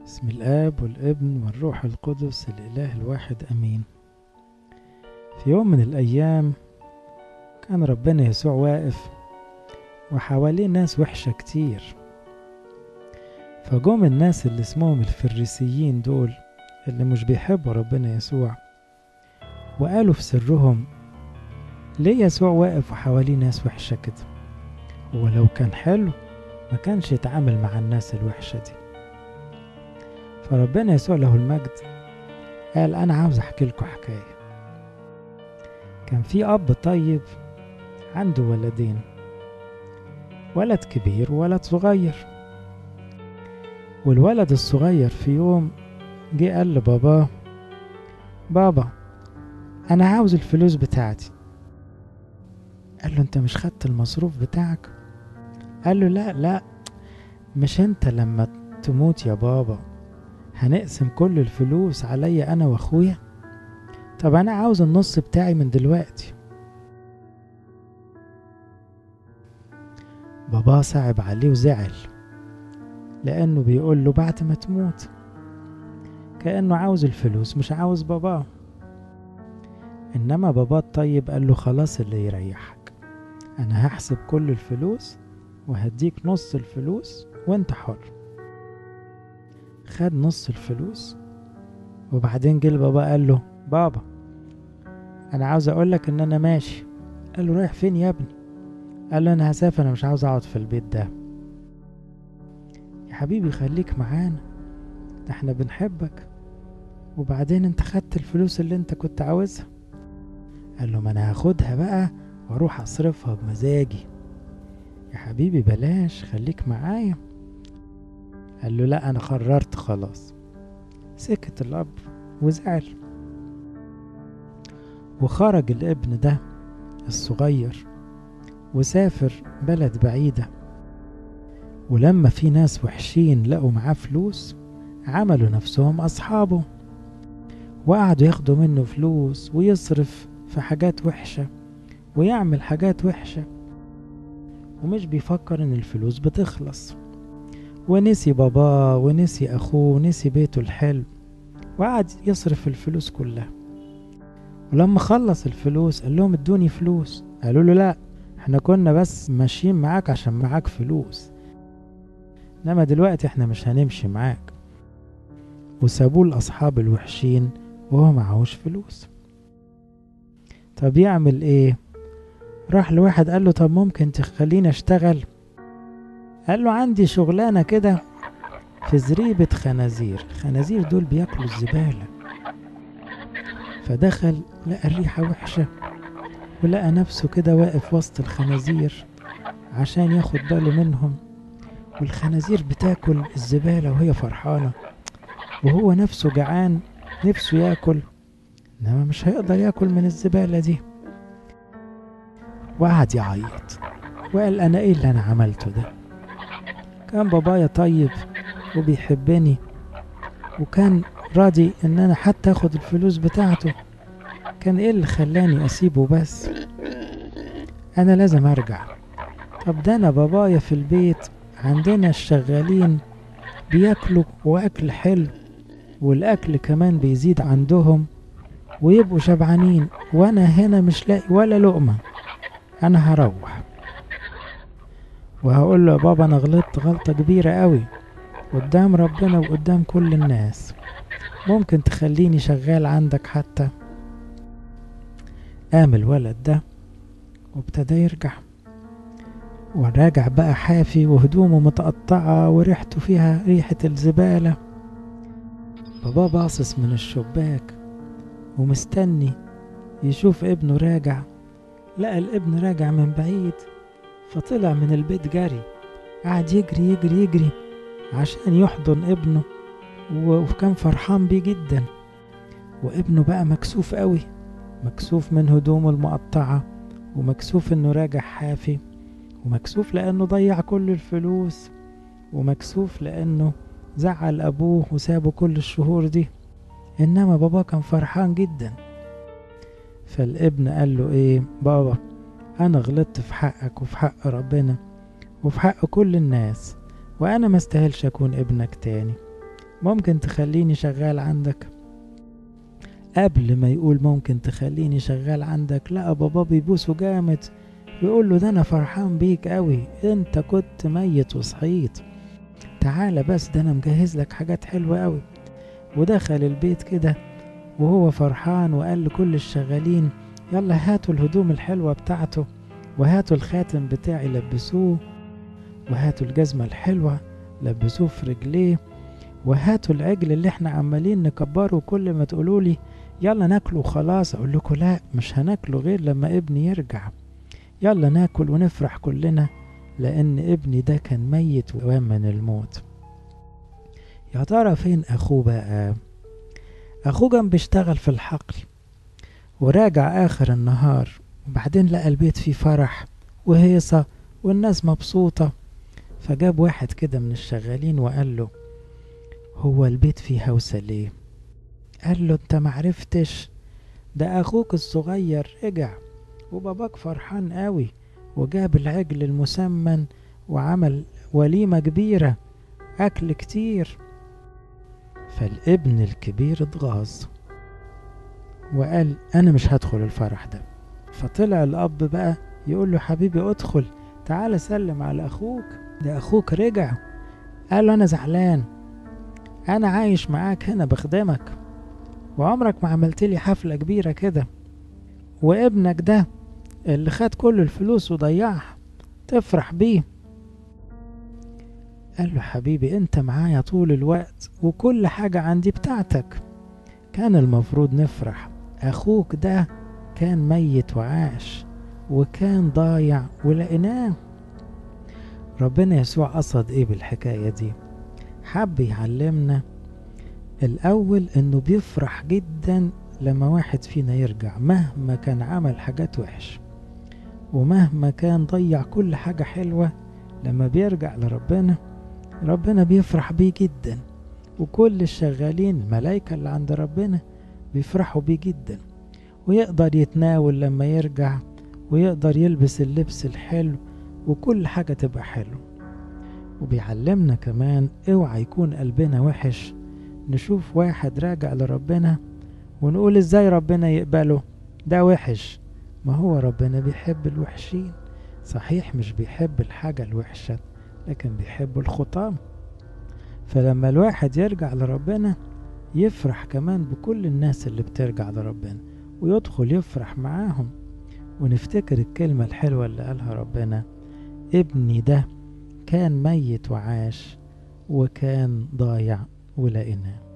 بسم الآب والابن والروح القدس الإله الواحد أمين في يوم من الأيام كان ربنا يسوع واقف وحواليه ناس وحشة كتير فجم الناس اللي اسمهم الفريسيين دول اللي مش بيحبوا ربنا يسوع وقالوا في سرهم ليه يسوع واقف وحواليه ناس وحشة كده هو لو كان حلو ما كانش يتعامل مع الناس الوحشة دي فربنا يسوع له المجد قال أنا عاوز أحكي لكم حكاية كان في أب طيب عنده ولدين ولد كبير وولد صغير والولد الصغير في يوم جه قال لباباه بابا أنا عاوز الفلوس بتاعتي قال له أنت مش خدت المصروف بتاعك قال له لا لا مش أنت لما تموت يا بابا هنقسم كل الفلوس عليا أنا وأخويا طب أنا عاوز النص بتاعي من دلوقتي باباه صعب عليه وزعل لأنه بيقول له بعد ما تموت كأنه عاوز الفلوس مش عاوز باباه إنما باباه الطيب قال له خلاص اللي يريحك أنا هحسب كل الفلوس وهديك نص الفلوس وانت حر خد نص الفلوس وبعدين جه بابا قال له بابا انا عاوز اقولك ان انا ماشي قال له رايح فين يا ابني قال له انا هسافر انا مش عاوز اقعد في البيت ده يا حبيبي خليك معانا ده احنا بنحبك وبعدين انت خدت الفلوس اللي انت كنت عاوزها قال له ما انا هاخدها بقى واروح اصرفها بمزاجي يا حبيبي بلاش خليك معايا قال له لا انا قررت خلاص سكت الاب وزعل وخرج الابن ده الصغير وسافر بلد بعيدة ولما في ناس وحشين لقوا معاه فلوس عملوا نفسهم أصحابه وقعدوا ياخدوا منه فلوس ويصرف في حاجات وحشة ويعمل حاجات وحشة ومش بيفكر إن الفلوس بتخلص ونسي باباه ونسي أخوه ونسي بيته الحلو وقعد يصرف الفلوس كلها ولما خلص الفلوس قال لهم ادوني فلوس قالوا له لا احنا كنا بس ماشيين معاك عشان معاك فلوس انما دلوقتي احنا مش هنمشي معاك وسابوه لاصحاب الوحشين وهو معهوش فلوس طب يعمل ايه راح لواحد قال له طب ممكن تخليني اشتغل قال له عندي شغلانه كده في زريبة خنازير خنازير دول بياكلوا الزبالة فدخل لقى الريحة وحشة ولقى نفسه كده واقف وسط الخنازير عشان ياخد باله منهم والخنازير بتاكل الزبالة وهي فرحانة وهو نفسه جعان نفسه ياكل انما مش هيقدر ياكل من الزبالة دي وقعد يعيط وقال انا ايه اللي انا عملته ده كان بابايا طيب وبيحبني وكان راضي ان انا حتى اخد الفلوس بتاعته كان ايه اللي خلاني اسيبه بس انا لازم ارجع طب ده انا بابايا في البيت عندنا الشغالين بياكلوا واكل حلو والاكل كمان بيزيد عندهم ويبقوا شبعانين وانا هنا مش لاقي ولا لقمة انا هروح وهقول له يا بابا انا غلطت غلطة كبيرة قوي قدام ربنا وقدام كل الناس ممكن تخليني شغال عندك حتى قام الولد ده وابتدى يرجع وراجع بقى حافي وهدومه متقطعة وريحته فيها ريحة الزبالة بابا باصص من الشباك ومستني يشوف ابنه راجع لقى الابن راجع من بعيد فطلع من البيت جري قعد يجري يجري يجري عشان يحضن ابنه وكان فرحان بيه جدا وابنه بقى مكسوف قوي مكسوف من هدومه المقطعة ومكسوف انه راجع حافي ومكسوف لانه ضيع كل الفلوس ومكسوف لانه زعل ابوه وسابه كل الشهور دي انما بابا كان فرحان جدا فالابن قال له ايه بابا انا غلطت في حقك وفي حق ربنا وفي حق كل الناس وانا ما استاهلش اكون ابنك تاني ممكن تخليني شغال عندك قبل ما يقول ممكن تخليني شغال عندك لا بابا بيبوسه جامد بيقول له ده انا فرحان بيك قوي انت كنت ميت وصحيت تعالى بس ده انا مجهز لك حاجات حلوة قوي ودخل البيت كده وهو فرحان وقال لكل الشغالين يلا هاتوا الهدوم الحلوة بتاعته وهاتوا الخاتم بتاعي لبسوه وهاتوا الجزمة الحلوة لبسوه في رجليه وهاتوا العجل اللي احنا عمالين نكبره كل ما تقولوا لي يلا ناكله خلاص اقول لكم لا مش هناكله غير لما ابني يرجع يلا ناكل ونفرح كلنا لان ابني ده كان ميت وقام من الموت يا ترى فين اخوه بقى اخوه كان بيشتغل في الحقل وراجع اخر النهار وبعدين لقى البيت فيه فرح وهيصة والناس مبسوطة فجاب واحد كده من الشغالين وقال له هو البيت فيه هوسة ليه قال له انت معرفتش ده اخوك الصغير رجع وباباك فرحان قوي وجاب العجل المسمن وعمل وليمة كبيرة أكل كتير فالابن الكبير اتغاظ وقال أنا مش هدخل الفرح ده فطلع الأب بقى يقول له حبيبي ادخل تعال سلم على أخوك ده أخوك رجع قال له أنا زعلان أنا عايش معاك هنا بخدمك وعمرك ما عملت لي حفلة كبيرة كده وابنك ده اللي خد كل الفلوس وضيعها تفرح بيه قال له حبيبي انت معايا طول الوقت وكل حاجة عندي بتاعتك كان المفروض نفرح اخوك ده كان ميت وعاش وكان ضايع ولقيناه ربنا يسوع قصد ايه بالحكاية دي حب يعلمنا الاول انه بيفرح جدا لما واحد فينا يرجع مهما كان عمل حاجات وحش ومهما كان ضيع كل حاجة حلوة لما بيرجع لربنا ربنا بيفرح بيه جدا وكل الشغالين الملايكة اللي عند ربنا بيفرحوا بيه جدا ويقدر يتناول لما يرجع ويقدر يلبس اللبس الحلو وكل حاجة تبقى حلو وبيعلمنا كمان اوعى يكون قلبنا وحش نشوف واحد راجع لربنا ونقول ازاي ربنا يقبله ده وحش ما هو ربنا بيحب الوحشين صحيح مش بيحب الحاجة الوحشة لكن بيحب الخطام فلما الواحد يرجع لربنا يفرح كمان بكل الناس اللي بترجع لربنا ويدخل يفرح معاهم ونفتكر الكلمة الحلوة اللي قالها ربنا ابني ده كان ميت وعاش وكان ضايع ولقيناه